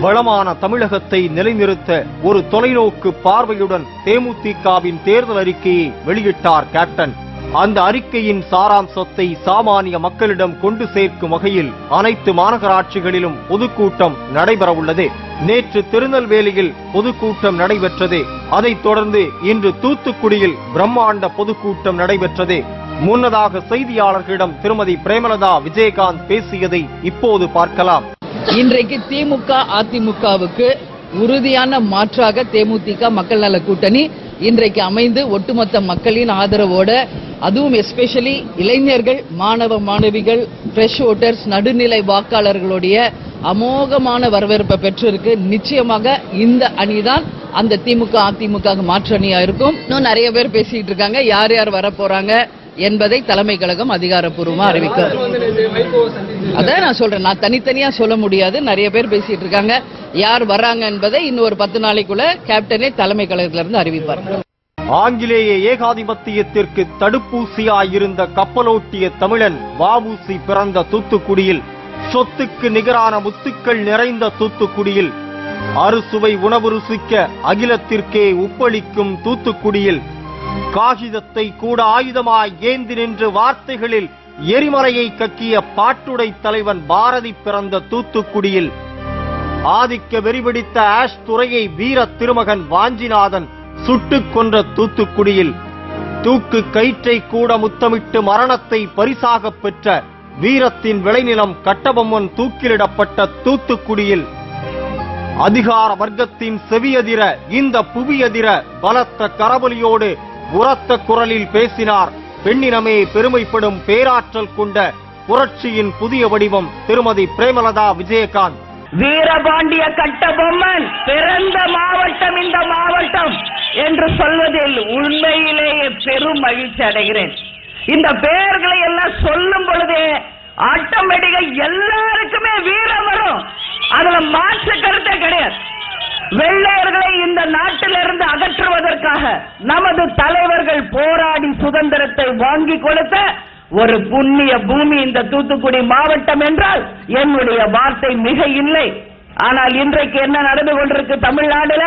வளமான தமிழகத்தை நிலைநிறுத்த ஒரு தொலைநோக்கு பார்வையுடன் தேமுதிகவின் தேர்தல் அறிக்கையை வெளியிட்டார் கேப்டன் அந்த அறிக்கையின் சாராம்சத்தை சாமானிய மக்களிடம் கொண்டு சேர்க்கும் வகையில் அனைத்து மாநகராட்சிகளிலும் பொதுக்கூட்டம் நடைபெறவுள்ளது நேற்று திருநெல்வேலியில் பொதுக்கூட்டம் நடைபெற்றது அதைத் தொடர்ந்து இன்று தூத்துக்குடியில் பிரம்மாண்ட பொதுக்கூட்டம் நடைபெற்றது முன்னதாக செய்தியாளர்களிடம் திருமதி பிரேமலதா விஜயகாந்த் பேசியதை இப்போது பார்க்கலாம் இன்றைக்கு திமுக அதிமுகவுக்கு உறுதியான மாற்றாக தேமுதிக மக்கள் நல கூட்டணி இன்றைக்கு அமைந்து ஒட்டுமொத்த மக்களின் ஆதரவோட அதுவும் எஸ்பெஷலி இளைஞர்கள் மாணவ மாணவிகள் ஃப்ரெஷ் ஓட்டர்ஸ் நடுநிலை வாக்காளர்களுடைய அமோகமான வரவேற்பை பெற்றிருக்கு நிச்சயமாக இந்த அணிதான் அந்த திமுக அதிமுக மாற்று அணியா இருக்கும் இன்னும் நிறைய பேர் பேசிட்டு இருக்காங்க யார் யார் வர போறாங்க என்பதை தலைமை கழகம் அதிகாரப்பூர்வமா அறிவிக்கும் அதான் நான் சொல்றேன் நான் தனித்தனியா சொல்ல முடியாது நிறைய பேர் பேசிட்டு இருக்காங்க யார் வர்றாங்க என்பதை இன்னும் ஒரு பத்து நாளைக்குள்ள கேப்டனே தலைமை கழகத்துல இருந்து அறிவிப்பார் ஆங்கிலேய ஏகாதிபத்தியத்திற்கு தடுப்பூசியாயிருந்த கப்பலோட்டிய தமிழன் வாவூசி பிறந்த தூத்துக்குடியில் சொத்துக்கு நிகரான முத்துக்கள் நிறைந்த தூத்துக்குடியில் அறுசுவை உணவு ருசிக்க அகிலத்திற்கே உப்பளிக்கும் தூத்துக்குடியில் காகிதத்தை கூட ஆயுதமாய் ஏந்தி நின்று வார்த்தைகளில் எரிமலையை கக்கிய பாட்டுடை தலைவன் பாரதி பிறந்த தூத்துக்குடியில் ஆதிக்க வெறிபிடித்த ஆஷ் துறையை வீர திருமகன் வாஞ்சிநாதன் சுட்டுக் கொன்ற தூத்துக்குடியில் தூக்கு கயிற்றை கூட முத்தமிட்டு மரணத்தை பரிசாகப் பெற்ற வீரத்தின் விளைநிலம் கட்டபொம்மன் தூக்கிலிடப்பட்ட தூத்துக்குடியில் அதிகார வர்க்கத்தின் செவியதிர இந்த புவியதிர பலத்த கரவொலியோடு உரத்த குரலில் பேசினார் பெண்ணினமே பெருமைப்படும் பேராற்றல் கொண்ட புரட்சியின் புதிய வடிவம் திருமதி பிரேமலதா விஜயகாந்த் வீரபாண்டிய கட்டபொம்மன் பிறந்த மாவட்டம் இந்த மாவட்டம் என்று சொல்வதில் உண்மையிலேயே பெரும் மகிழ்ச்சி அடைகிறேன் இந்த பெயர்களை எல்லாம் சொல்லும் பொழுதே ஆட்டோமேட்டிக்கா எல்லாருக்குமே வீரம் வரும் அதுல மாற்று கருத்தே கிடையாது வெள்ளையர்களை இந்த நாட்டிலிருந்து அகற்றுவதற்காக நமது தலைவர்கள் போராடி சுதந்திரத்தை வாங்கி கொடுத்த ஒரு புண்ணிய பூமி இந்த தூத்துக்குடி மாவட்டம் என்றால் என்னுடைய வார்த்தை மிக இல்லை ஆனால் இன்றைக்கு என்ன நடந்து கொண்டிருக்கு தமிழ்நாடுல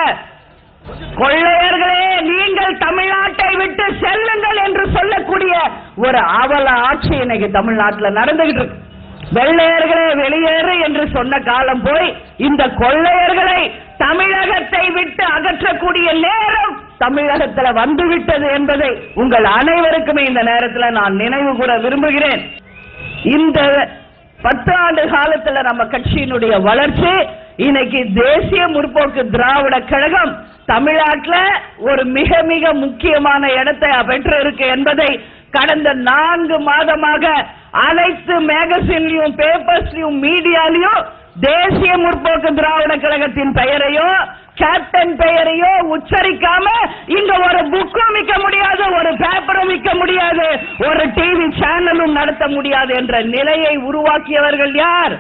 கொள்ளையர்களே நீங்கள் தமிழ்நாட்டை விட்டு செல்லுங்கள் என்று சொல்லக்கூடிய ஒரு அவல ஆட்சி இன்னைக்கு தமிழ்நாட்டில் நடந்துகிட்டு இருக்கு வெள்ளையர்களே வெளியேறு என்று சொன்ன காலம் போய் இந்த கொள்ளையர்களை தமிழகத்தை விட்டு அகற்றக்கூடிய நேரம் தமிழகத்துல வந்துவிட்டது என்பதை உங்கள் அனைவருக்குமே இந்த நேரத்தில் நான் நினைவு கூற விரும்புகிறேன் இந்த பத்து ஆண்டு காலத்துல நம்ம கட்சியினுடைய வளர்ச்சி இன்னைக்கு தேசிய முற்போக்கு திராவிட கழகம் தமிழ்நாட்டுல ஒரு மிக மிக முக்கியமான இடத்தை பெற்று இருக்கு என்பதை கடந்த நான்கு மாதமாக அனைத்து மேகசின்லயும் பேப்பர்ஸ்லயும் மீடியாலையும் தேசிய முற்போக்கு திராவிட கழகத்தின் பெயரையோ கேப்டன் பெயரையோ உச்சரிக்காம இங்க ஒரு புக்கும் விற்க முடியாது ஒரு பேப்பரும் விற்க முடியாது ஒரு டிவி சேனலும் நடத்த முடியாது என்ற நிலையை உருவாக்கியவர்கள் யார்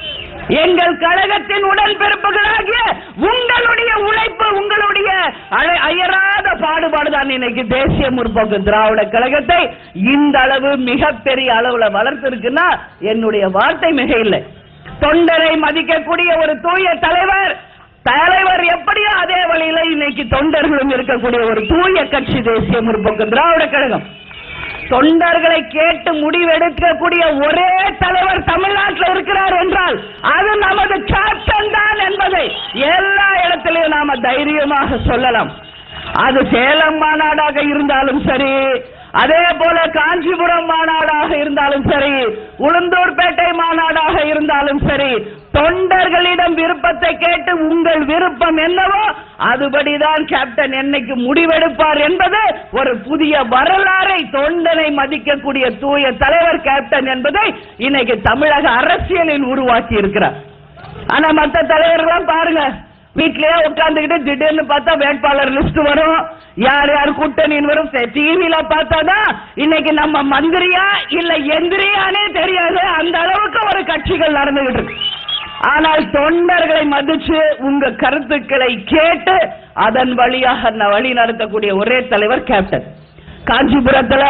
எங்கள் கழகத்தின் உடன்பிறப்புகளாகிய உங்களுடைய உழைப்பு உங்களுடைய அழ- அயராத பாடுபாடுதான் இன்னைக்கு தேசிய முற்போக்கு திராவிட கழகத்தை இந்த அளவு மிகப்பெரிய அளவுல வளர்த்திருக்குன்னா என்னுடைய வார்த்தை மிக இல்லை தொண்டரை மதிக்கக்கூடிய ஒரு தூய தலைவர் தலைவர் எப்படியோ அதே வழியில இன்னைக்கு தொண்டர்களும் இருக்கக்கூடிய ஒரு தூய கட்சி தேசிய முற்போக்கு திராவிட கழகம் தொண்டர்களை கேட்டு முடிவெடுக்கக்கூடிய ஒரே தலைவர் தமிழ்நாட்டில் இருக்கிறார் என்றால் அது நமது கேப்டன் தான் என்பதை எல்லா இடத்திலையும் நாம தைரியமாக சொல்லலாம் அது சேலம் மாநாடாக இருந்தாலும் சரி அதே போல காஞ்சிபுரம் மாநாடாக இருந்தாலும் சரி உளுந்தூர்பேட்டை மாநாடாக இருந்தாலும் சரி தொண்டர்களிடம் விருப்பத்தை கேட்டு உங்கள் விருப்பம் என்னவோ அதுபடிதான் கேப்டன் என்னைக்கு முடிவெடுப்பார் என்பது ஒரு புதிய வரலாறை தொண்டனை மதிக்கக்கூடிய தூய தலைவர் கேப்டன் என்பதை இன்னைக்கு தமிழக அரசியலில் உருவாக்கி இருக்கிறார் ஆனா மத்த தலைவர்கள்லாம் பாருங்க வீட்லயே உட்கார்ந்துகிட்டு திடீர்னு பார்த்தா வேட்பாளர் லிஸ்ட் வரும் யார் யார் கூட்டணின்னு வரும் டிவில பார்த்தாதான் இன்னைக்கு நம்ம மந்திரியா இல்ல எந்திரியானே தெரியாது அந்த அளவுக்கு ஒரு கட்சிகள் நடந்துகிட்டு இருக்கு ஆனால் தொண்டர்களை மதிச்சு உங்க கருத்துக்களை கேட்டு அதன் வழியாக ந- வழி நடத்தக்கூடிய ஒரே தலைவர் கேப்டன் காஞ்சிபுரத்துல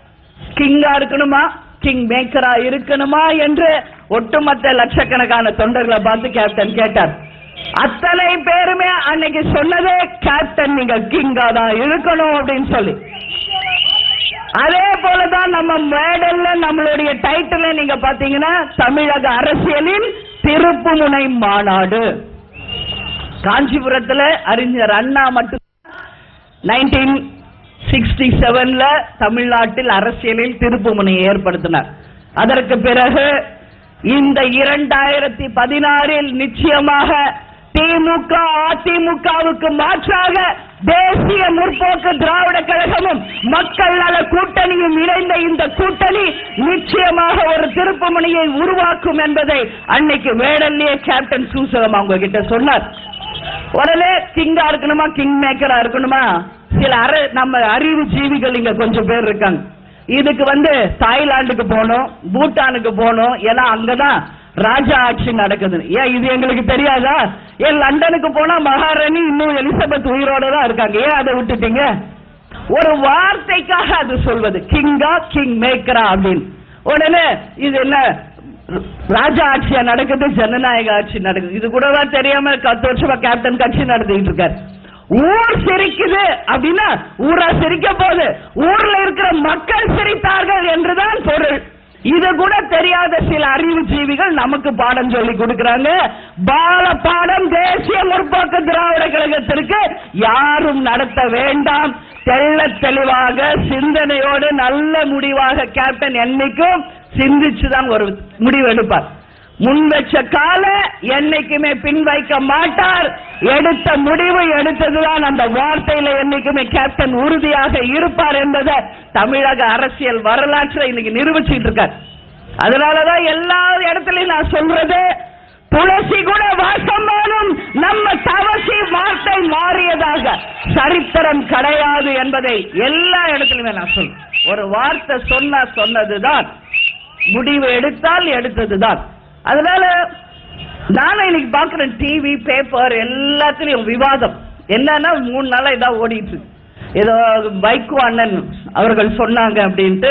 கிங்கா இருக்கணுமா கிங் மேக்கரா இருக்கணுமா என்று ஒட்டுமொத்த லட்சக்கணக்கான தொண்டர்களை பார்த்து கேப்டன் கேட்டார் அத்தனை பேருமே அன்னைக்கு சொன்னதே கேப்டன் நீங்க கிங்கா தான் இருக்கணும் அப்படின்னு சொல்லி அதே போலதான் நம்ம மேடல்ல நம்மளுடைய டைட்டில் நீங்க பாத்தீங்கன்னா தமிழக அரசியலின் திருப்புமுனை மாநாடு காஞ்சிபுரத்துல அறிஞர் அண்ணா மட்டும் நைன்டீன் சிக்ஸ்டி செவன்ல தமிழ்நாட்டில் அரசியலில் திருப்புமுனையை ஏற்படுத்தினார் அதற்கு பிறகு இந்த இரண்டாயிரத்தி பதினாறில் நிச்சயமாக திமுக அதிமுகவுக்கு மாற்றாக தேசிய முற்போக்கு திராவிட கழகமும் மக்கள் நல கூட்டணியும் இணைந்த இந்த கூட்டணி நிச்சயமாக ஒரு திருப்புமுனையை உருவாக்கும் என்பதை அன்னைக்கு வேடல்லே கேப்டன் சூசகம் அவங்க கிட்ட சொன்னார் உடனே கிங்கா இருக்கணுமா கிங் மேக்கரா இருக்கணுமா சில அற நம்ம அறிவு ஜீவிகள் இங்க கொஞ்சம் பேர் இருக்காங்க இதுக்கு வந்து தாய்லாந்துக்கு போகணும் பூட்டானுக்கு போகணும் ஏன்னா அங்கதான் ராஜா ஆட்சி நடக்குது ஏன் இது எங்களுக்கு தெரியாதா ஏன் லண்டனுக்கு போனா மகாராணி இன்னும் எலிசபெத் உயிரோட தான் இருக்காங்க ஏன் அதை விட்டுட்டீங்க ஒரு வார்த்தைக்காக அது சொல்வது கிங்கா கிங் மேக்கரா அப்படின்னு உடனே இது என்ன ராஜா ஆட்சியா நடக்குது ஜனநாயக ஆட்சி நடக்குது இது கூட தான் தெரியாம பத்து வருஷமா கேப்டன் கட்சி நடத்திட்டு இருக்காரு ஊர் சிரிக்குது அப்படின்னா ஊரா சிரிக்க போகுது ஊர்ல இருக்கிற மக்கள் சிரித்தார்கள் என்றுதான் பொருள் இது கூட தெரியாத சில அறிவு ஜீவிகள் நமக்கு பாடம் சொல்லி கொடுக்கறாங்க பால பாடம் தேசிய முற்போக்கு திராவிட கழகத்திற்கு யாரும் நடத்த வேண்டாம் தெள்ள தெளிவாக சிந்தனையோடு நல்ல முடிவாக கேப்டன் என்னைக்கும் சிந்திச்சுதான் ஒரு முடிவு எடுப்பார் முன் வச்ச கால என்னைக்குமே பின் வைக்க மாட்டார் எடுத்த முடிவு எடுத்ததுதான் அந்த வார்த்தையில என்னைக்குமே கேப்டன் உறுதியாக இருப்பார் என்பதை தமிழக அரசியல் வரலாற்றை இன்னைக்கு நிரூபிச்சிட்டு இருக்கார் அதனாலதான் எல்லா இடத்துலயும் நான் சொல்றது துளசி கூட வாசமானும் நம்ம தவசி வார்த்தை மாறியதாக சரித்திரம் கிடையாது என்பதை எல்லா இடத்துலயுமே நான் சொல்றேன் ஒரு வார்த்தை சொன்னா சொன்னதுதான் முடிவு எடுத்தால் எடுத்ததுதான் அதனால நானும் இன்னைக்கு பாக்குறேன் டிவி பேப்பர் எல்லாத்துலயும் விவாதம் என்னன்னா மூணு நாளா இதா ஓடிட்டு இருக்கு ஏதோ பைக்கு அண்ணன் அவர்கள் சொன்னாங்க அப்படின்ட்டு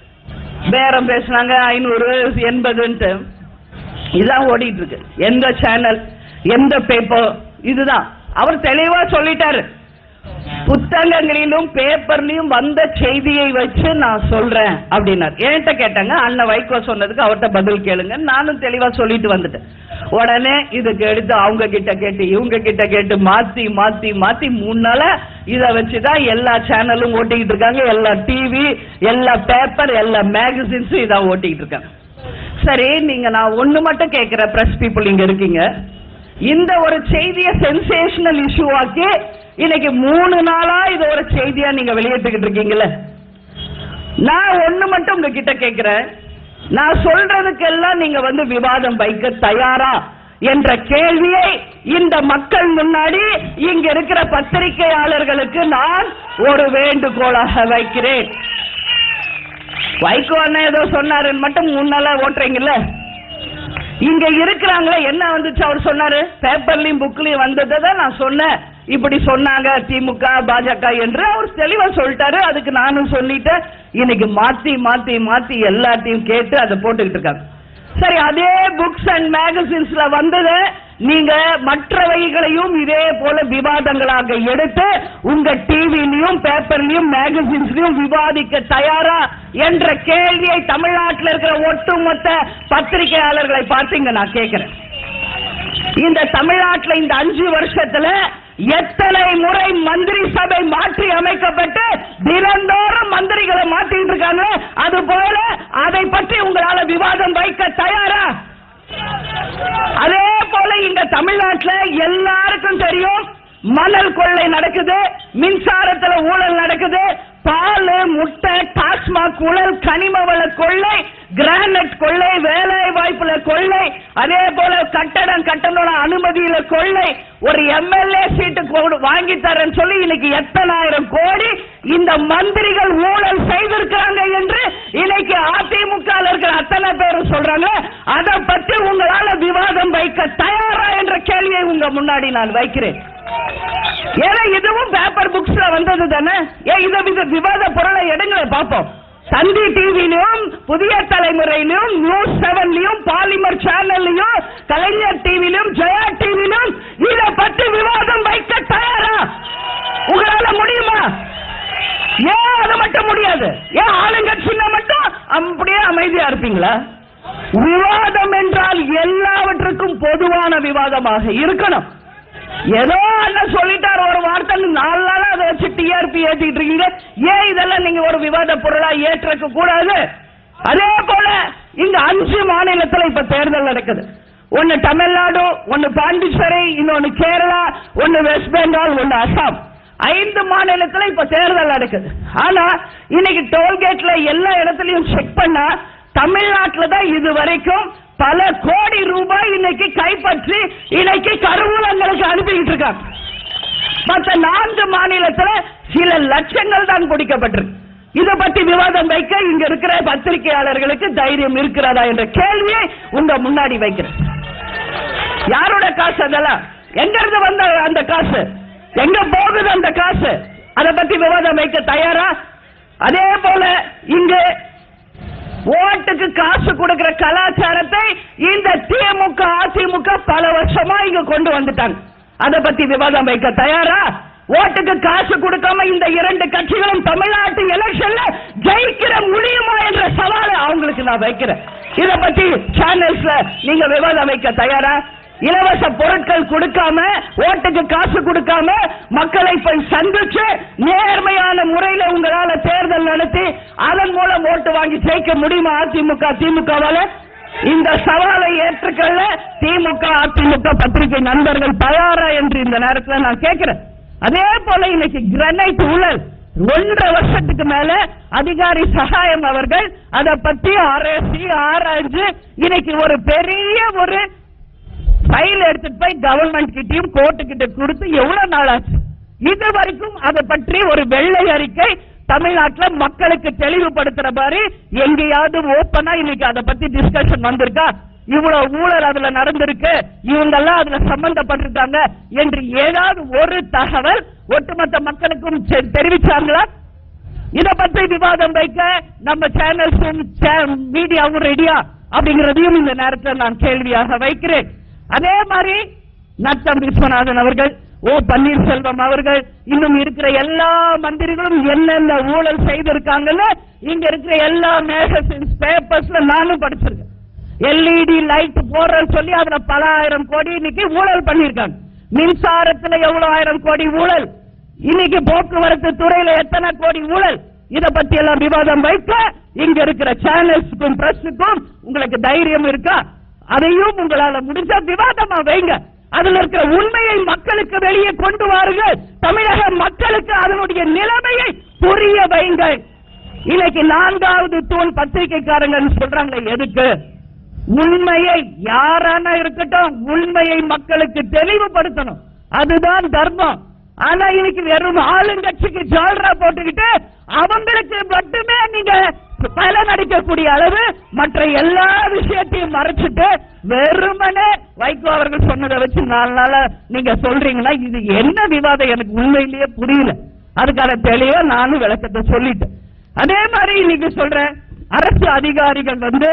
பேரம் பேசுனாங்க ஐநூறு எண்பதுன்ட்டு இதான் ஓடிட்டு இருக்கு எந்த சேனல் எந்த பேப்பர் இதுதான் அவர் தெளிவா சொல்லிட்டாரு புத்தகங்களிலும் பேப்பர்லயும் வந்த செய்தியை வச்சு நான் சொல்றேன் அப்படின்னார் என்கிட்ட கேட்டாங்க அண்ணன் வைகோ சொன்னதுக்கு அவர்கிட்ட பதில் கேளுங்க நானும் தெளிவா சொல்லிட்டு வந்துட்டேன் உடனே இதுக்கு எடுத்து அவங்க கிட்ட கேட்டு இவங்க கிட்ட கேட்டு மாத்தி மாத்தி மாத்தி மூணு நாளா இத வச்சுதான் எல்லா சேனலும் ஓட்டிக்கிட்டு இருக்காங்க எல்லா டிவி எல்லா பேப்பர் எல்லா மேகசின்ஸும் இதான் ஓட்டிக்கிட்டு இருக்காங்க சரி நீங்க நான் ஒண்ணு மட்டும் கேட்கிற பிரஸ் பீப்புள் இங்க இருக்கீங்க இந்த ஒரு செய்தியை சென்சேஷனல் இஷ்யூ ஆக்கி இன்னைக்கு மூணு நாளா இது ஒரு செய்தியா நீங்க வெளியிட்டுக்கிட்டு இருக்கீங்கல்ல நான் ஒண்ணு மட்டும் உங்ககிட்ட கேட்கிறேன் நான் சொல்றதுக்கெல்லாம் நீங்க வந்து விவாதம் வைக்க தயாரா என்ற கேள்வியை இந்த மக்கள் முன்னாடி இங்க இருக்கிற பத்திரிகையாளர்களுக்கு நான் ஒரு வேண்டுகோளாக வைக்கிறேன் வைகோ அண்ணன் ஏதோ சொன்னாருன்னு மட்டும் மூணு நாளா ஓட்டுறீங்கல்ல இங்க இருக்கிறாங்களே என்ன வந்துச்சு அவர் சொன்னாரு பேப்பர்லயும் புக்லயும் வந்ததை தான் நான் சொன்னேன் இப்படி சொன்னாங்க திமுக பாஜக என்று அவர் தெளிவா சொல்லிட்டாரு அதுக்கு நானும் சொல்லிட்டேன் இன்னைக்கு மாத்தி மாத்தி மாத்தி எல்லாத்தையும் கேட்டு அதை போட்டுக்கிட்டு இருக்காங்க சரி அதே புக்ஸ் அண்ட் மேகசின்ஸ்ல வந்தது நீங்க மற்றவைகளையும் இதே போல விவாதங்களாக எடுத்து உங்க டிவிலையும் பேப்பர்லயும் மேகசின்ஸ்லயும் விவாதிக்க தயாரா என்ற கேள்வியை தமிழ்நாட்டில் இருக்கிற ஒட்டுமொத்த பத்திரிகையாளர்களை பார்த்து இங்க நான் கேட்கிறேன் இந்த தமிழ்நாட்டில் இந்த அஞ்சு வருஷத்துல எத்தனை முறை மந்திரி சபை மாற்றி அமைக்கப்பட்டு தினந்தோறும் மந்திரிகளை மாற்றிட்டு இருக்காங்க அது போல அதை பற்றி உங்களால விவாதம் வைக்க தயாரா அதே போல இந்த தமிழ்நாட்டுல எல்லாருக்கும் தெரியும் மணல் கொள்ளை நடக்குது மின்சாரத்துல ஊழல் நடக்குது பால் முட்டை டாஸ்மாக் ஊழல் கனிம வள கொள்ளை கிரானைட் கொள்ளை வேலை வாய்ப்புல கொள்ளை அதே போல கட்டடம் கட்டணோட அனுமதியில கொள்ளை ஒரு எம்எல்ஏ சீட்டு கொடு- வாங்கி தரேன்னு சொல்லி இன்னைக்கு எத்தனாயிரம் கோடி இந்த மந்திரிகள் ஊழல் செய்திருக்கிறாங்க என்று இன்னைக்கு அதிமுக ல இருக்கிற அத்தனை பேரும் சொல்றாங்க அதை பற்றி உங்களால விவாதம் வைக்க தயாரா என்ற கேள்வியை உங்க முன்னாடி நான் வைக்கிறேன் ஏன்னா இதுவும் பேப்பர் புக்ஸ்ல வந்தது தானே ஏன் இதை வித விவாத பொருளை எடுங்க பார்ப்போம் தந்தி டிவிலையும் புதிய தலைமுறையிலும் நியூஸ் செவன்லயும் பாலிமர் சேனல்லையும் கலைஞர் டிவிலையும் ஜெயா டிவிலையும் இத பத்தி விவாதம் வைக்க தயாரா உங்களால முடியுமா ஏன் அது மட்டும் முடியாது ஏன் ஆளுங்கட்சியில மட்டும் அப்படியே அமைதியா இருப்பீங்களா விவாதம் என்றால் எல்லாவற்றுக்கும் பொதுவான விவாதமாக இருக்கணும் ஏதோ அண்ணன் சொல்லிட்டார் ஒரு வார்த்தை நாலு நாளா அதை வச்சு டிஆர்பி ஏத்திட்டு இருக்கீங்க ஏன் இதெல்லாம் நீங்க ஒரு விவாத பொருளா ஏற்றிருக்க கூடாது அதே போல இங்க அஞ்சு மாநிலத்துல இப்ப தேர்தல் நடக்குது ஒன்னு தமிழ்நாடு ஒன்னு பாண்டிச்சேரி இன்னொன்னு கேரளா ஒன்னு வெஸ்ட் பெங்கால் ஒன்னு அசாம் ஐந்து மாநிலத்துல இப்ப தேர்தல் நடக்குது ஆனா இன்னைக்கு டோல்கேட்ல எல்லா இடத்துலயும் செக் பண்ணா தமிழ்நாட்டுல தான் இது வரைக்கும் பல கோடி ரூபாய் இன்னைக்கு கைப்பற்றி இன்னைக்கு கருவூலங்களுக்கு அனுப்பிக்கிட்டு இருக்காங்க மற்ற நான்கு மாநிலத்துல சில லட்சங்கள் தான் கொடுக்கப்பட்டிருக்கு இத பத்தி விவாதம் வைக்க இங்க இருக்கிற பத்திரிகையாளர்களுக்கு தைரியம் இருக்கிறதா என்ற கேள்வியை உங்க முன்னாடி வைக்கிறேன் யாரோட காசு அதெல்லாம் எங்க இருந்து வந்த அந்த காசு எங்க போகுது அந்த காசு அத பத்தி விவாதம் வைக்க தயாரா அதே போல இங்கு ஓட்டுக்கு காசு கொடுக்கிற கலாச்சாரத்தை இந்த திமுக அதிமுக பல வருஷமா இங்க கொண்டு வந்துட்டாங்க அத பத்தி விவாதம் வைக்க தயாரா ஓட்டுக்கு காசு கொடுக்காம இந்த இரண்டு கட்சிகளும் தமிழ்நாட்டு எலெக்ஷன்ல ஜெயிக்கிற முடியுமா என்ற சவாலை அவங்களுக்கு நான் வைக்கிறேன் இத பத்தி சேனல்ஸ்ல நீங்க விவாதம் வைக்க தயாரா இலவச பொருட்கள் கொடுக்காம ஓட்டுக்கு காசு கொடுக்காம மக்களை போய் சந்திச்சு நேர்மையான முறையில உங்களால தேர்தல் நடத்தி அதன் மூலம் ஓட்டு வாங்கி ஜெயிக்க முடியுமா அதிமுக திமுகவால இந்த சவாலை ஏற்றுக்கொள்ள திமுக அதிமுக பத்திரிகை நண்பர்கள் தயாரா என்று இந்த நேரத்தில் நான் கேட்கிறேன் அதே போல இன்னைக்கு கிரனைட் ஊழல் ஒன்றரை வருஷத்துக்கு மேல அதிகாரி சகாயம் அவர்கள் அதை பத்தி அரசி ஆராய்ஞ்சு இன்னைக்கு ஒரு பெரிய ஒரு ஃபைல் எடுத்துட்டு போய் கவர்மெண்ட் கிட்டயும் கோர்ட்டு கிட்ட கொடுத்து எவ்வளவு நாள் ஆச்சு இது வரைக்கும் அதை பற்றி ஒரு வெள்ளை அறிக்கை தமிழ்நாட்டுல மக்களுக்கு தெளிவுபடுத்துற மாதிரி எங்கேயாவது ஓப்பனா இன்னைக்கு அதை பத்தி டிஸ்கஷன் வந்திருக்கா இவ்வளவு ஊழல் அதுல நடந்திருக்கு இவங்க எல்லாம் அதுல சம்பந்தப்பட்டிருக்காங்க என்று ஏதாவது ஒரு தகவல் ஒட்டுமொத்த மக்களுக்கும் தெ- தெரிவிச்சாங்களா இத பத்தி விவாதம் வைக்க நம்ம சேனல்ஸும் மீடியாவும் ரெடியா அப்படிங்கறதையும் இந்த நேரத்தில் நான் கேள்வியாக வைக்கிறேன் அதே மாதிரி நத்தம் விஸ்வநாதன் அவர்கள் ஓ பன்னீர்செல்வம் அவர்கள் இன்னும் இருக்கிற எல்லா மந்திரிகளும் என்னென்ன ஊழல் செய்திருக்காங்கன்னு இங்க இருக்கிற எல்லா மேகசின்ஸ் பேப்பர்ஸ்ல நானும் படிச்சிருக்கேன் எல்இடி லைட் போடுறேன்னு சொல்லி அதுல பல ஆயிரம் கோடி இன்னைக்கு ஊழல் பண்ணிருக்காங்க மின்சாரத்துல எவ்வளவு ஆயிரம் கோடி ஊழல் இன்னைக்கு போக்குவரத்து துறையில எத்தனை கோடி ஊழல் இத பத்தி எல்லாம் விவாதம் வைக்க இங்க இருக்கிற சேனல்ஸுக்கும் பிரஸுக்கும் உங்களுக்கு தைரியம் இருக்கா அதையும் உங்களால முடிஞ்ச விவாதமா வைங்க அதுல இருக்கிற உண்மையை மக்களுக்கு வெளியே கொண்டு வாருங்கள் தமிழக மக்களுக்கு அதனுடைய நிலைமையை புரிய வைங்கள் இன்னைக்கு நான்காவது தூண் பத்திரிகைக்காரங்க சொல்றாங்க எதுக்கு உண்மையை யாரான இருக்கட்டும் உண்மையை மக்களுக்கு தெளிவுபடுத்தணும் அதுதான் தர்மம் ஆனா இன்னைக்கு வெறும் ஆளுங்கட்சிக்கு ஜால்ரா போட்டுக்கிட்டு அவங்களுக்கு மட்டுமே நீங்க பலன் அடிக்கக்கூடிய அளவு மற்ற எல்லா விஷயத்தையும் மறைச்சிட்டு வெறுமனே வைகோ அவர்கள் சொன்னதை வச்சு நாலு நாளா நீங்க சொல்றீங்களா இது என்ன விவாதம் எனக்கு உண்மையிலேயே புரியல அதுக்கான தெளிவா நானும் விளக்கத்தை சொல்லிட்டேன் அதே மாதிரி இன்னைக்கு சொல்றேன் அரசு அதிகாரிகள் வந்து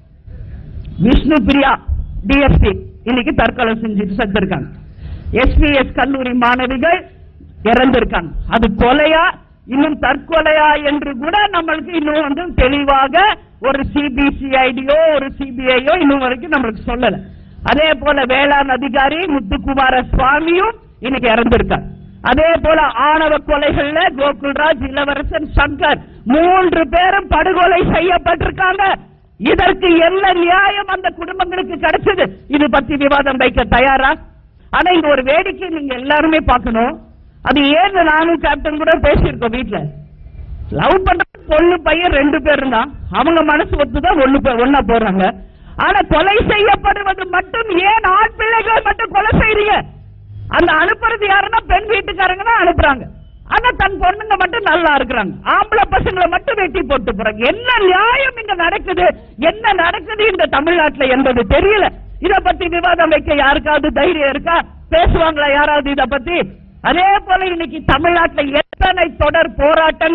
விஷ்ணு பிரியா டிஎஸ்பி இன்னைக்கு தற்கொலை செஞ்சுட்டு செத்துருக்காங்க எஸ்பிஎஸ் கல்லூரி மாணவிகள் இறந்திருக்காங்க அது கொலையா இன்னும் தற்கொலையா என்று கூட நம்மளுக்கு இன்னும் வந்து தெளிவாக ஒரு சிபிசிஐடியோ ஒரு சிபிஐயோ இன்னும் வரைக்கும் நம்மளுக்கு சொல்லல அதே போல வேளாண் அதிகாரி முத்துக்குமார சுவாமியும் இன்னைக்கு இறந்திருக்காங்க அதே போல ஆணவ கொலைகள்ல கோகுல்ராஜ் இளவரசன் சங்கர் மூன்று பேரும் படுகொலை செய்யப்பட்டிருக்காங்க இதற்கு என்ன நியாயம் அந்த குடும்பங்களுக்கு கிடைச்சது இது பத்தி விவாதம் வைக்க தயாரா ஆனா இங்க ஒரு வேடிக்கை நீங்க எல்லாருமே பார்க்கணும் அது ஏன் நானும் கேப்டன் கூட பேசியிருக்கோம் வீட்ல லவ் பண்ற பொண்ணு பையன் ரெண்டு பேர் இருந்தான் அவங்க மனசு ஒத்துதான் ஒண்ணு பே- ஒண்ணா போறாங்க ஆனா கொலை செய்யப்படுவது மட்டும் ஏன் ஆண் பிள்ளைகள் மட்டும் கொலை செய்றீங்க அந்த அனுப்புறது யாருன்னா பெண் வீட்டுக்காரங்க தான் அனுப்புறாங்க ஆனா தன் பொண்ணுங்க மட்டும் நல்லா இருக்கிறாங்க ஆம்பளை பசங்களை மட்டும் வெட்டி போட்டு போறாங்க என்ன நியாயம் இங்க நடக்குது என்ன நடக்குது இந்த தமிழ்நாட்டுல என்பது தெரியல இத பத்தி விவாதம் வைக்க யாருக்காவது தைரியம் இருக்கா பேசுவாங்களா யாராவது இத பத்தி அதே போல இன்னைக்கு தமிழ்நாட்டுல எத்தனை தொடர் போராட்டங்கள்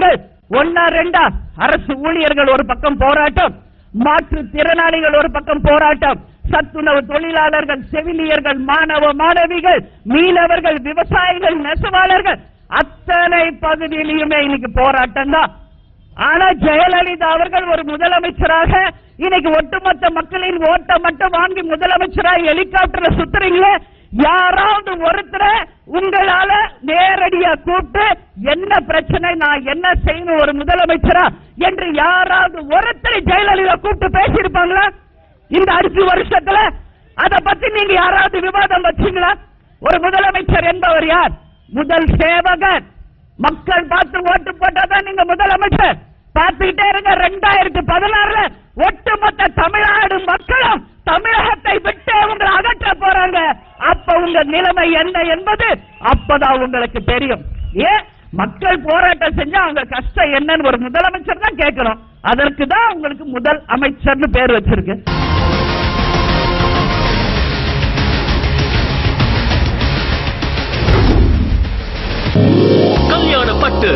ஒன்னா ரெண்டா அரசு ஊழியர்கள் ஒரு பக்கம் போராட்டம் மாற்றுத் திறனாளிகள் ஒரு பக்கம் போராட்டம் சத்துணவு தொழிலாளர்கள் செவிலியர்கள் மாணவ மாணவிகள் மீனவர்கள் விவசாயிகள் நெசவாளர்கள் அத்தனை பகுதியிலுமே இன்னைக்கு போராட்டம் தான் ஆனா ஜெயலலிதா அவர்கள் ஒரு முதலமைச்சராக இன்னைக்கு ஒட்டுமொத்த மக்களின் ஓட்டை மட்டும் வாங்கி முதலமைச்சராக ஹெலிகாப்டர்ல சுத்துறீங்களே யாராவது ஒருத்தரை உங்களால நேரடியா கூப்பிட்டு என்ன பிரச்சனை நான் என்ன செய்யணும் ஒரு முதலமைச்சரா என்று யாராவது ஒருத்தரை ஜெயலலிதா கூப்பிட்டு பேசியிருப்பாங்களா இந்த அஞ்சு வருஷத்துல அத பத்தி நீங்க யாராவது விவாதம் வச்சீங்களா ஒரு முதலமைச்சர் என்பவர் யார் முதல் சேவகர் மக்கள் பார்த்து ஓட்டு போட்டாதான் நீங்க முதலமைச்சர் பார்த்துக்கிட்டே இருங்க ரெண்டாயிரத்தி பதினாறுல ஒட்டுமொத்த தமிழ்நாடு மக்களும் தமிழகத்தை விட்டு உங்களை அகற்ற போறாங்க அப்ப உங்க நிலைமை என்ன என்பது அப்பதான் உங்களுக்கு தெரியும் ஏன் மக்கள் போராட்டம் செஞ்சா அவங்க கஷ்டம் என்னன்னு ஒரு முதலமைச்சர் தான் கேட்கணும் அதற்கு தான் உங்களுக்கு முதல் அமைச்சர்னு பேர் வச்சிருக்கு கல்யாண பட்டு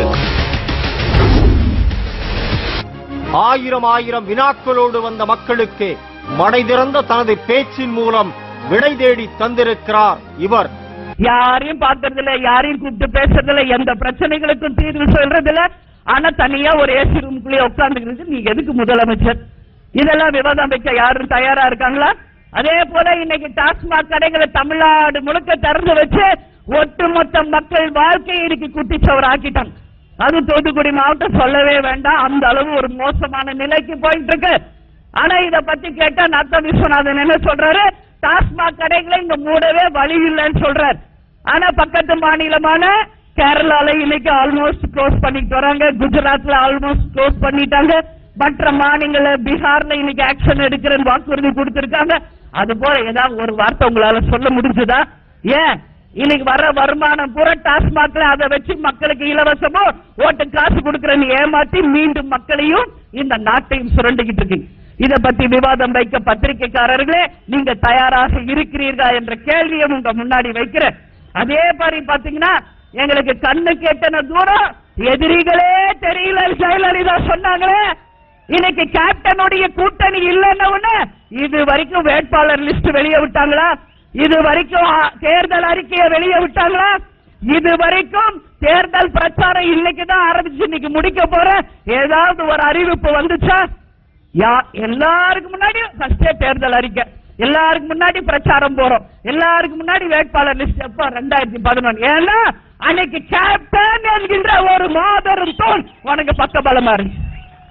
ஆயிரம் ஆயிரம் வினாக்களோடு வந்த மக்களுக்கு மடை திறந்த தனது பேச்சின் மூலம் விடை தேடி தந்திருக்கிறார் இவர் யாரையும் பார்க்கறது இல்ல யாரையும் கூப்பிட்டு பேசுறது இல்ல எந்த பிரச்சனைகளுக்கும் தீர்வு சொல்றது இல்ல ஆனா தனியா ஒரு ஏசி ரூம்குள்ளே உட்கார்ந்துக்கிறது நீங்க எதுக்கு முதலமைச்சர் இதெல்லாம் விவாதம் வைக்க யாரும் தயாரா இருக்காங்களா அதே போல இன்னைக்கு டாஸ்மாக் கடைகளை தமிழ்நாடு முழுக்க திறந்து வச்சு ஒட்டுமொத்த மக்கள் வாழ்க்கையை இன்னைக்கு குட்டிச்சவர் ஆக்கிட்டாங்க அது தூத்துக்குடி மாவட்டம் சொல்லவே வேண்டாம் அந்த அளவு ஒரு மோசமான நிலைக்கு போயிட்டு இருக்கு ஆனா இத பத்தி கேட்டா நத்த விஸ்வநாதன் என்ன சொல்றாரு டாஸ்மாக் கடைகளை இங்க மூடவே வழி இல்லைன்னு சொல்றாரு ஆனா பக்கத்து மாநிலமான கேரளால இன்னைக்கு ஆல்மோஸ்ட் க்ளோஸ் பண்ணிட்டு வராங்க குஜராத்ல ஆல்மோஸ்ட் க்ளோஸ் பண்ணிட்டாங்க மற்ற மாநில பீகார்ல இன்னைக்கு ஆக்ஷன் எடுக்கிறேன்னு வாக்குறுதி கொடுத்திருக்காங்க அது போல ஏதாவது ஒரு வார்த்தை உங்களால சொல்ல முடிஞ்சதா ஏன் இன்னைக்கு வர வருமானம் பூரா டாஸ்மாக்ல அதை வச்சு மக்களுக்கு இலவசமோ ஓட்டு காசு கொடுக்கறன்னு ஏமாத்தி மீண்டும் மக்களையும் இந்த நாட்டையும் சுரண்டிக்கிட்டு இருக்கீங்க இத பத்தி விவாதம் வைக்க பத்திரிகைக்காரர்களே நீங்க தயாராக இருக்கிறீர்களா என்ற கேள்வியை உங்க முன்னாடி வைக்கிறேன் அதே மாதிரி பாத்தீங்கன்னா எங்களுக்கு கண்ணு கேட்டன தூரம் எதிரிகளே தெரியல ஜெயலலிதா சொன்னாங்களே இன்னைக்கு கேப்டனுடைய கூட்டணி இல்லைன்னு இது வரைக்கும் வேட்பாளர் லிஸ்ட் வெளியே விட்டாங்களா இது வரைக்கும் ஆ, தேர்தல் அறிக்கையை வெளியே விட்டாங்களா இது வரைக்கும் தேர்தல் பிரச்சாரம் இன்னைக்கு தான் ஆரம்பிச்சு இன்னைக்கு முடிக்க போற ஏதாவது ஒரு அறிவிப்பு வந்துச்சா யா எல்லாருக்கும் முன்னாடி ஃபர்ஸ்டே தேர்தல் அறிக்கை எல்லாருக்கும் முன்னாடி பிரச்சாரம் போறோம் எல்லாருக்கும் முன்னாடி வேட்பாளர் லிஸ்ட் எப்ப ரெண்டாயிரத்தி பதினொன்னு ஏன்னா அன்னைக்கு கேப்டன் என்கின்ற ஒரு மாபெரும் தோல் உனக்கு பக்கபலமா இருந்துச்சு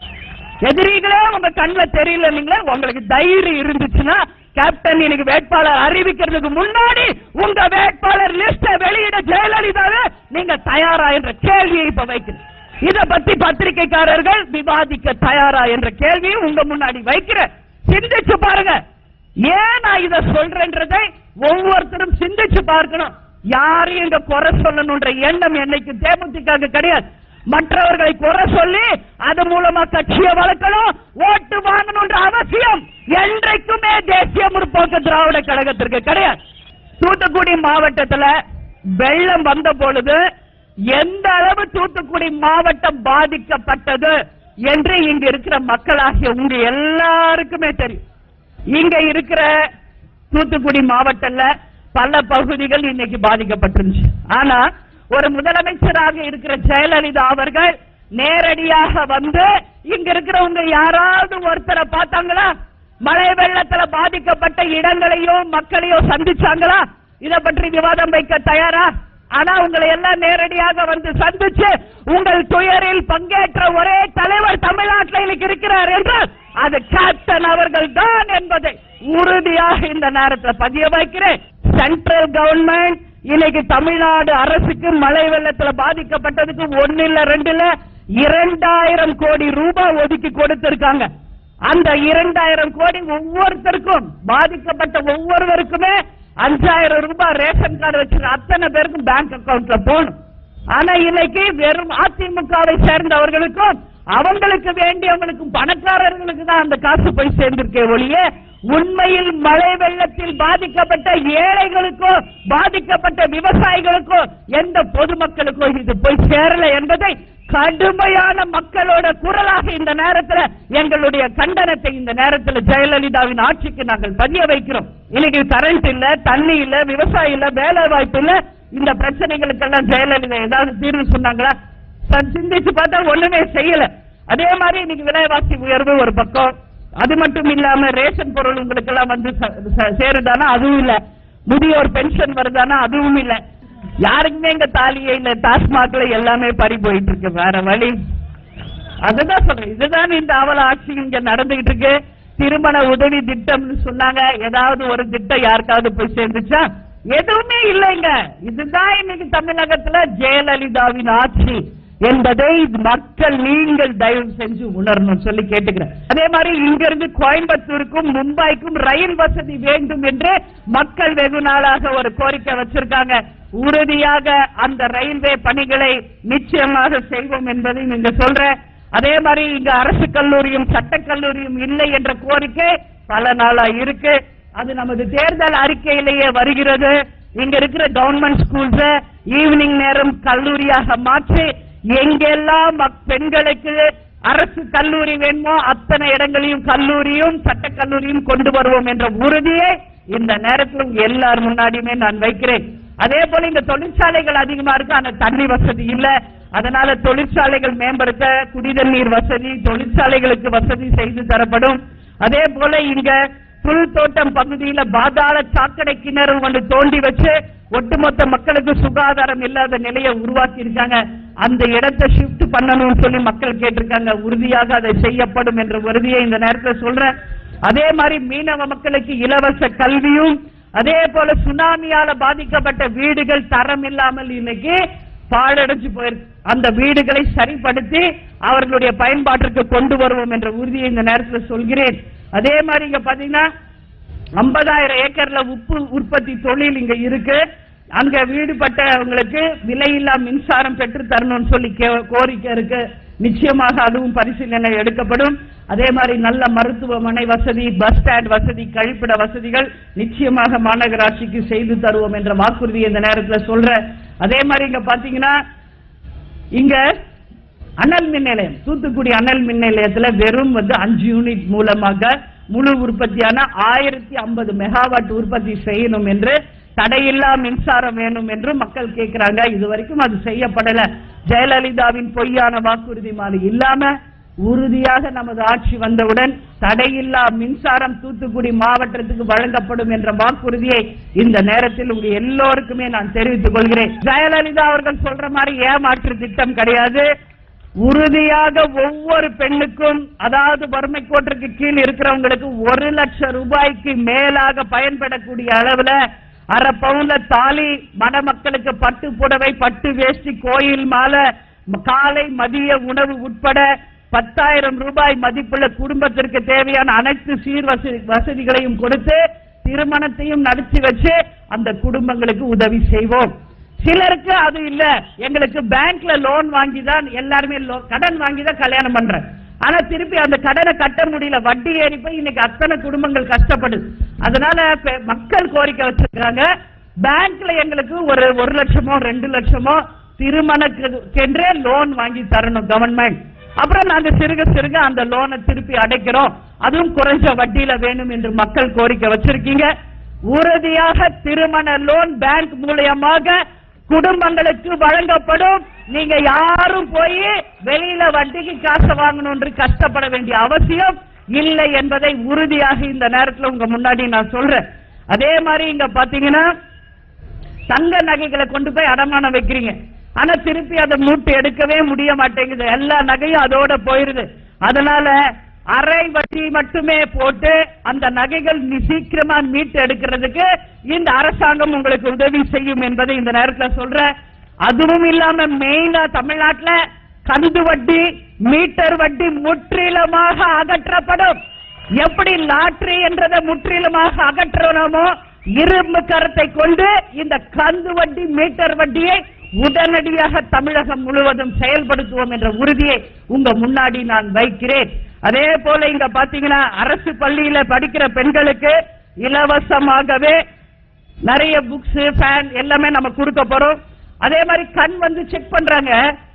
எதிரிகளே உங்க கண்ணுல தெரியல நீங்களே உங்களுக்கு தைரியம் இருந்துச்சுன்னா கேப்டன் இன்னைக்கு வேட்பாளர் அறிவிக்கிறதுக்கு முன்னாடி உங்க வேட்பாளர் லிஸ்ட வெளியிட ஜெயலலிதாவே நீங்க தயாரா என்ற கேள்வியை இப்ப வைக்கிறேன் இத பத்தி பத்திரிகைக்காரர்கள் விவாதிக்க தயாரா என்ற கேள்வியை உங்க முன்னாடி வைக்கிறேன் சிந்திச்சு பாருங்க ஏன் நான் இத சொல்றேன்றதை ஒவ்வொருத்தரும் சிந்திச்சு பார்க்கணும் யாரையும் இங்க குறை சொல்லணும்ன்ற எண்ணம் என்னைக்கு தேமுதிக கிடையாது மற்றவர்களை குறை சொல்லி அது மூலமா கட்சியை வளர்க்கணும் ஓட்டு வாங்கணும்ன்ற அவசியம் என்றைக்குமே தேசிய முற்போக்கு திராவிட கழகத்திற்கு கிடையாது தூத்துக்குடி மாவட்டத்துல வெள்ளம் வந்த பொழுது எந்த அளவு தூத்துக்குடி மாவட்டம் பாதிக்கப்பட்டது என்று இங்க இருக்கிற மக்களாகிய உங்க எல்லாருக்குமே தெரியும் இங்க இருக்கிற தூத்துக்குடி மாவட்டம்ல பல பகுதிகள் இன்னைக்கு பாதிக்கப்பட்டிருந்துச்சு ஆனா ஒரு முதலமைச்சராக இருக்கிற ஜெயலலிதா அவர்கள் நேரடியாக வந்து இங்க இருக்கிறவங்க யாராவது ஒருத்தரை பார்த்தாங்களா மழை வெள்ளத்துல பாதிக்கப்பட்ட இடங்களையோ மக்களையோ சந்திச்சாங்களா இத பற்றி விவாதம் வைக்க தயாரா ஆனா உங்களை எல்லாம் நேரடியாக வந்து சந்திச்சு உங்கள் துயரில் பங்கேற்ற ஒரே தலைவர் தமிழ்நாட்டில் இன்னைக்கு இருக்கிறார் என்றால் அது கேப்டன் அவர்கள் தான் என்பதை உறுதியாக இந்த நேரத்தில் பதிய வைக்கிறேன் சென்ட்ரல் கவர்மெண்ட் இன்னைக்கு தமிழ்நாடு அரசுக்கு மழை வெள்ளத்துல பாதிக்கப்பட்டதுக்கு ஒன்னு இல்ல ரெண்டு இல்ல இரண்டாயிரம் கோடி ரூபாய் ஒதுக்கி கொடுத்திருக்காங்க அந்த இரண்டாயிரம் கோடி ஒவ்வொருத்தருக்கும் பாதிக்கப்பட்ட ஒவ்வொருவருக்குமே அஞ்சாயிரம் ரூபாய் ரேஷன் கார்டு வச்சிருக்க அத்தனை பேருக்கும் பேங்க் அக்கவுண்ட்ல போகணும் ஆனா இன்னைக்கு வெறும் அதிமுகவை சேர்ந்தவர்களுக்கும் அவங்களுக்கு வேண்டியவங்களுக்கும் பணக்காரர்களுக்கு தான் அந்த காசு போய் சேர்ந்திருக்கே ஒழிய உண்மையில் மழை வெள்ளத்தில் பாதிக்கப்பட்ட ஏழைகளுக்கோ பாதிக்கப்பட்ட விவசாயிகளுக்கோ எந்த பொதுமக்களுக்கோ இது போய் சேரல என்பதை கடுமையான மக்களோட குரலாக இந்த நேரத்துல எங்களுடைய கண்டனத்தை இந்த நேரத்துல ஜெயலலிதாவின் ஆட்சிக்கு நாங்கள் பதிய வைக்கிறோம் இன்னைக்கு கரண்ட் இல்ல தண்ணி இல்ல விவசாயம் இல்ல வேலை வாய்ப்பு இல்ல இந்த பிரச்சனைகளுக்கெல்லாம் ஜெயலலிதா ஏதாவது தீர்வு சொன்னாங்களா ச- சிந்திச்சு பார்த்தா ஒண்ணுமே செய்யல அதே மாதிரி இன்னைக்கு விலைவாசி உயர்வு ஒரு பக்கம் அது மட்டும் இல்லாம ரேஷன் பொருள் உங்களுக்கு எல்லாம் வந்து ச- ச- சேருதானா அதுவும் இல்ல முதியோர் பென்ஷன் வருதானா அதுவும் இல்ல யாருக்குமே இங்க தாலியே இல்ல டாஸ்மாக்ல எல்லாமே பறி போயிட்டு இருக்கு வேற வழி அதுதான் சொல்றேன் இதுதான் இந்த அவல ஆட்சி இங்க நடந்துகிட்டு இருக்கு திருமண உதவி திட்டம்னு சொன்னாங்க ஏதாவது ஒரு திட்டம் யாருக்காவது போய் சேர்ந்துச்சா எதுவுமே இல்லைங்க இதுதான் இன்னைக்கு தமிழகத்துல ஜெயலலிதாவின் ஆட்சி என்பதை மக்கள் நீங்கள் தயவு செஞ்சு உணரணும் சொல்லி கேட்டுக்கிறேன் அதே மாதிரி இங்க இருந்து கோயம்புத்தூருக்கும் மும்பைக்கும் ரயில் வசதி வேண்டும் என்று மக்கள் வெகு நாளாக ஒரு கோரிக்கை வச்சிருக்காங்க உறுதியாக அந்த ரயில்வே பணிகளை நிச்சயமாக செய்வோம் என்பதை நீங்க சொல்றேன் அதே மாதிரி இங்க அரசு கல்லூரியும் சட்டக் கல்லூரியும் இல்லை என்ற கோரிக்கை பல நாளா இருக்கு அது நமது தேர்தல் அறிக்கையிலேயே வருகிறது இங்க இருக்கிற கவர்மெண்ட் ஸ்கூல்ஸ் ஈவினிங் நேரம் கல்லூரியாக மாற்றி எங்கெல்லாம் மக்- பெண்களுக்கு அரசு கல்லூரி வேணுமோ அத்தனை இடங்களையும் கல்லூரியும் சட்டக் கல்லூரியும் கொண்டு வருவோம் என்ற உறுதியை இந்த நேரத்தில் உங்க எல்லார் முன்னாடியுமே நான் வைக்கிறேன் அதே போல இங்க தொழிற்சாலைகள் அதிகமா இருக்கு ஆனா தண்ணி வசதி இல்ல அதனால தொழிற்சாலைகள் மேம்படுத்த குடிதண்ணீர் வசதி தொழிற்சாலைகளுக்கு வசதி செய்து தரப்படும் அதே போல இங்க புல் தோட்டம் பகுதியில பாதாள சாக்கடை கிணறு ஒன்று தோண்டி வச்சு ஒட்டுமொத்த மக்களுக்கு சுகாதாரம் இல்லாத நிலையை உருவாக்கி இருக்காங்க அந்த இடத்தை ஷிஃப்ட் பண்ணணும்னு சொல்லி மக்கள் கேட்டிருக்காங்க உறுதியாக அதை செய்யப்படும் என்ற உறுதியை இந்த நேரத்தில் சொல்றேன் அதே மாதிரி மீனவ மக்களுக்கு இலவச கல்வியும் அதே போல சுனாமியால பாதிக்கப்பட்ட வீடுகள் தரம் இல்லாமல் இன்னைக்கு பாழடைஞ்சு போயிருக்கு அந்த வீடுகளை சரிப்படுத்தி அவர்களுடைய பயன்பாட்டிற்கு கொண்டு வருவோம் என்ற உறுதியை இந்த நேரத்தில் சொல்கிறேன் அதே மாதிரி இங்க பாத்தீங்கன்னா ஐம்பதாயிரம் ஏக்கர்ல உப்பு உற்பத்தி தொழில் இங்க இருக்கு அங்க வீடுபட்டவங்களுக்கு விலையில்லா மின்சாரம் பெற்று தரணும்னு சொல்லி கே- கோரிக்கை இருக்கு நிச்சயமாக அதுவும் பரிசீலனை எடுக்கப்படும் அதே மாதிரி நல்ல மருத்துவமனை வசதி பஸ் ஸ்டாண்ட் வசதி கழிப்பிட வசதிகள் நிச்சயமாக மாநகராட்சிக்கு செய்து தருவோம் என்ற வாக்குறுதியை இந்த நேரத்தில் சொல்றேன் அதே மாதிரி இங்க பாத்தீங்கன்னா இங்க அனல் மின் நிலையம் தூத்துக்குடி அனல் மின் நிலையத்துல வெறும் வந்து அஞ்சு யூனிட் மூலமாக முழு உற்பத்தியான ஆயிரத்தி ஐம்பது மெகாவாட் உற்பத்தி செய்யணும் என்று தடையில்லா மின்சாரம் வேணும் என்று மக்கள் கேட்கிறாங்க இது வரைக்கும் அது செய்யப்படல ஜெயலலிதாவின் பொய்யான வாக்குறுதி மாதிரி இல்லாம உறுதியாக நமது ஆட்சி வந்தவுடன் தடையில்லா மின்சாரம் தூத்துக்குடி மாவட்டத்துக்கு வழங்கப்படும் என்ற வாக்குறுதியை இந்த நேரத்தில் உங்க எல்லோருக்குமே நான் தெரிவித்துக் கொள்கிறேன் ஜெயலலிதா அவர்கள் சொல்ற மாதிரி ஏமாற்று திட்டம் கிடையாது உறுதியாக ஒவ்வொரு பெண்ணுக்கும் அதாவது வறுமை கோட்டிற்கு கீழ் இருக்கிறவங்களுக்கு ஒரு லட்சம் ரூபாய்க்கு மேலாக பயன்படக்கூடிய அளவுல அரை பவுன்ல தாலி மணமக்களுக்கு பட்டு புடவை பட்டு வேஷ்டி கோயில் மாலை ம- காலை மதிய உணவு உட்பட பத்தாயிரம் ரூபாய் மதிப்புள்ள குடும்பத்திற்கு தேவையான அனைத்து சீர் வசதி வசதிகளையும் கொடுத்து திருமணத்தையும் நடத்தி வச்சு அந்த குடும்பங்களுக்கு உதவி செய்வோம் சிலருக்கு அது இல்ல எங்களுக்கு பேங்க்ல லோன் வாங்கி தான் எல்லாருமே lo- கடன் வாங்கி தான் கல்யாணம் பண்றேன் ஆனா திருப்பி அந்த கடனை கட்ட முடியல வட்டி ஏறி போய் இன்னைக்கு அத்தனை குடும்பங்கள் கஷ்டப்படுது அதனால பெ- மக்கள் கோரிக்கை வச்சிருக்காங்க பேங்க்ல எங்களுக்கு ஒரு ஒரு லட்சமோ ரெண்டு லட்சமோ திருமணத்துக்கென்றே லோன் வாங்கி தரணும் கவர்மெண்ட் அப்புறம் நாங்க சிறுக சிறுக அந்த லோனை திருப்பி அடைக்கிறோம் அதுவும் குறைஞ்ச வட்டியில வேணும் என்று மக்கள் கோரிக்கை வச்சிருக்கீங்க உறுதியாக திருமண லோன் பேங்க் மூலியமாக குடும்பங்களுக்கு வழங்கப்படும் நீங்க யாரும் போய் வெளியில வட்டிக்கு காசை வாங்கணும் என்று கஷ்டப்பட வேண்டிய அவசியம் இல்லை என்பதை உறுதியாக இந்த நேரத்தில் உங்க முன்னாடி நான் சொல்றேன் அதே மாதிரி இங்க பாத்தீங்கன்னா தங்க நகைகளை கொண்டு போய் அடமானம் வைக்கிறீங்க ஆனா திருப்பி அதை மூட்டு எடுக்கவே முடிய மாட்டேங்குது எல்லா நகையும் அதோட போயிருது அதனால அரை வட்டி மட்டுமே போட்டு அந்த நகைகள் நீ சீக்கிரமா மீட்டு எடுக்கிறதுக்கு இந்த அரசாங்கம் உங்களுக்கு உதவி செய்யும் என்பதை இந்த நேரத்தில் சொல்றேன் அதுவும் இல்லாம மெயினா தமிழ்நாட்டுல கந்து வட்டி மீட்டர் வட்டி முற்றிலுமாக அகற்றப்படும் எப்படி லாட்டரி என்றதை முற்றிலுமாக அகற்றணுமோ இரும்பு கரத்தை கொண்டு இந்த கந்து வட்டி மீட்டர் வட்டியை உடனடியாக தமிழகம் முழுவதும் செயல்படுத்துவோம் என்ற உறுதியை உங்க முன்னாடி நான் வைக்கிறேன் அதே போல இங்க பாத்தீங்கன்னா அரசு பள்ளியில படிக்கிற பெண்களுக்கு இலவசமாகவே நிறைய புக்ஸ் ஃபேன் எல்லாமே நம்ம கொடுக்க போறோம் அதே மாதிரி கண் வந்து செக் பண்றாங்க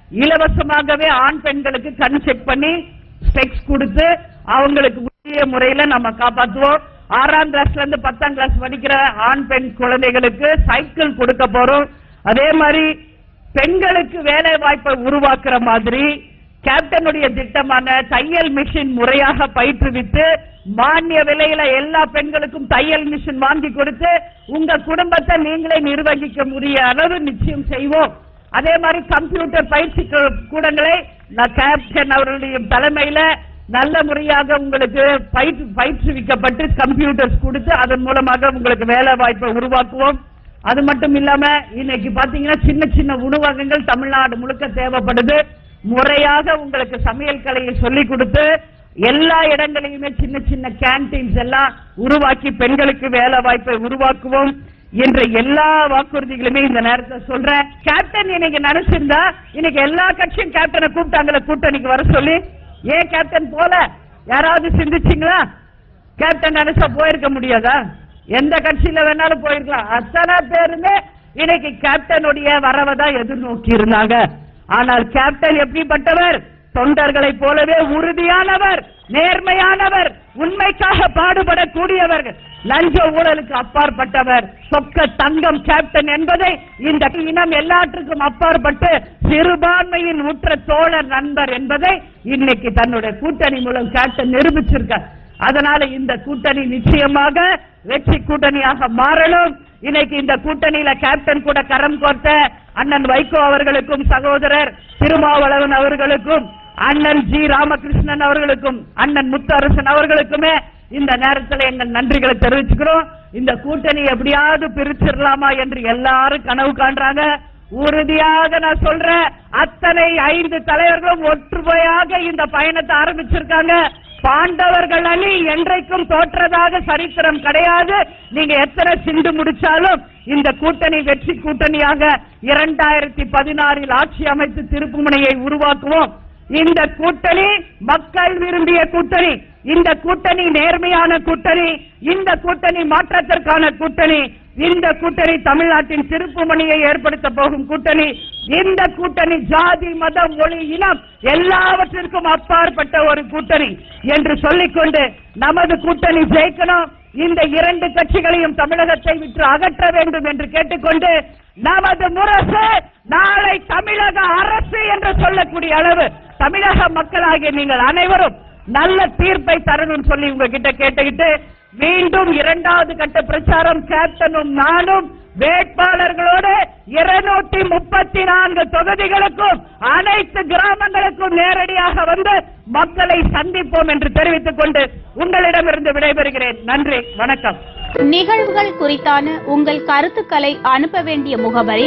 இலவசமாகவே ஆண் பெண்களுக்கு கண் செக் பண்ணி ஸ்பெக்ஸ் கொடுத்து அவங்களுக்கு உரிய முறையில நம்ம காப்பாத்துவோம் ஆறாம் கிளாஸ்ல இருந்து பத்தாம் கிளாஸ் படிக்கிற ஆண் பெண் குழந்தைகளுக்கு சைக்கிள் கொடுக்க போறோம் அதே மாதிரி பெண்களுக்கு வேலை வாய்ப்பை உருவாக்குற மாதிரி கேப்டனுடைய திட்டமான தையல் மிஷின் முறையாக பயிற்றுவித்து மானிய விலையில எல்லா பெண்களுக்கும் தையல் மிஷின் வாங்கி கொடுத்து உங்க குடும்பத்தை நீங்களே நிர்வகிக்க முடிய அளவு நிச்சயம் செய்வோம் அதே மாதிரி கம்ப்யூட்டர் பயிற்சி கூ- கூடங்களை நான் கேப்டன் அவர்களுடைய தலைமையில நல்ல முறையாக உங்களுக்கு பயிற்று பயிற்றுவிக்கப்பட்டு கம்ப்யூட்டர்ஸ் கொடுத்து அதன் மூலமாக உங்களுக்கு வேலை வாய்ப்பை உருவாக்குவோம் அது மட்டும் இல்லாம இன்னைக்கு பாத்தீங்கன்னா சின்ன சின்ன உணவகங்கள் தமிழ்நாடு முழுக்க தேவைப்படுது முறையாக உங்களுக்கு சமையல் கலையை சொல்லிக் கொடுத்து எல்லா இடங்களிலுமே சின்ன சின்ன கேன்டீன்ஸ் எல்லாம் உருவாக்கி பெண்களுக்கு வேலை வாய்ப்பை உருவாக்குவோம் என்ற எல்லா வாக்குறுதிகளுமே இந்த நேரத்தில் சொல்றேன் கேப்டன் இன்னைக்கு நினைச்சிருந்தா இன்னைக்கு எல்லா கட்சியும் கேப்டனை கூப்பிட்டாங்களே கூட்டணிக்கு வர சொல்லி ஏன் கேப்டன் போல யாராவது சிந்திச்சீங்களா கேப்டன் நினைச்சா போயிருக்க முடியாதா எந்த கட்சியில வேணாலும் போயிருக்கலாம் அத்தனை பேருமே இன்னைக்கு கேப்டனுடைய வரவை தான் எதிர்நோக்கி இருந்தாங்க ஆனால் கேப்டன் எப்படிப்பட்டவர் தொண்டர்களைப் போலவே உறுதியானவர் நேர்மையானவர் உண்மைக்காக பாடுபடக்கூடியவர் லஞ்ச ஊழலுக்கு அப்பாற்பட்டவர் சொக்க தங்கம் கேப்டன் என்பதை இந்த இனம் எல்லாற்றுக்கும் அப்பாற்பட்டு சிறுபான்மையின் உற்ற தோழர் நண்பர் என்பதை இன்னைக்கு தன்னுடைய கூட்டணி மூலம் கேப்டன் நிரூபிச்சிருக்கார் அதனால இந்த கூட்டணி நிச்சயமாக வெற்றி கூட்டணியாக மாறணும் இன்னைக்கு இந்த கூட்டணியில கேப்டன் கூட கரம் கோர்த்த அண்ணன் வைகோ அவர்களுக்கும் சகோதரர் திருமாவளவன் அவர்களுக்கும் அண்ணன் ஜி ராமகிருஷ்ணன் அவர்களுக்கும் அண்ணன் முத்தரசன் அவர்களுக்குமே இந்த நேரத்தில் எங்கள் நன்றிகளை தெரிவிச்சுக்கிறோம் இந்த கூட்டணி எப்படியாவது பிரிச்சிடலாமா என்று எல்லாரும் கனவு காண்றாங்க உறுதியாக நான் சொல்றேன் அத்தனை ஐந்து தலைவர்களும் ஒற்றுமையாக இந்த பயணத்தை ஆரம்பிச்சிருக்காங்க பாண்டவர்கள் அணி என்றைக்கும் தோற்றதாக சரித்திரம் கிடையாது நீங்க எத்தனை சிந்து முடிச்சாலும் இந்த கூட்டணி வெற்றி கூட்டணியாக இரண்டாயிரத்தி பதினாறில் ஆட்சி அமைத்து திருப்புமுனையை உருவாக்குவோம் இந்த கூட்டணி மக்கள் விரும்பிய கூட்டணி இந்த கூட்டணி நேர்மையான கூட்டணி இந்த கூட்டணி மாற்றத்திற்கான கூட்டணி இந்த கூட்டணி தமிழ்நாட்டின் திருப்புமணியை ஏற்படுத்த போகும் கூட்டணி இந்த கூட்டணி ஜாதி மதம் மொழி இனம் எல்லாவற்றிற்கும் அப்பாற்பட்ட ஒரு கூட்டணி என்று சொல்லிக்கொண்டு நமது கூட்டணி ஜெயிக்கணும் இந்த இரண்டு கட்சிகளையும் தமிழகத்தை விட்டு அகற்ற வேண்டும் என்று கேட்டுக்கொண்டு நமது முரசு நாளை தமிழக அரசு என்று சொல்லக்கூடிய அளவு தமிழக மக்களாகிய நீங்கள் அனைவரும் நல்ல தீர்ப்பை தரணும் சொல்லி உங்ககிட்ட கேட்டுக்கிட்டு மீண்டும் இரண்டாவது கட்ட பிரச்சாரம் கேப்டனும் நானும் வேட்பாளர்களோடு இருநூற்றி முப்பத்தி நான்கு தொகுதிகளுக்கும் அனைத்து கிராமங்களுக்கும் நேரடியாக வந்து மக்களை சந்திப்போம் என்று தெரிவித்துக் கொண்டு உங்களிடமிருந்து விடைபெறுகிறேன் நன்றி வணக்கம் நிகழ்வுகள் குறித்தான உங்கள் கருத்துக்களை அனுப்ப வேண்டிய முகவரி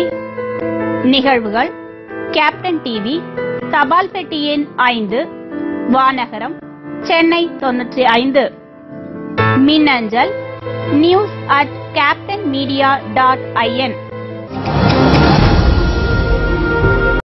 நிகழ்வுகள் கேப்டன் டிவி தபால் பெட்டி எண் ஐந்து வானகரம் சென்னை தொன்னூற்றி ஐந்து மின்னஞ்சல் news at captain media dot IN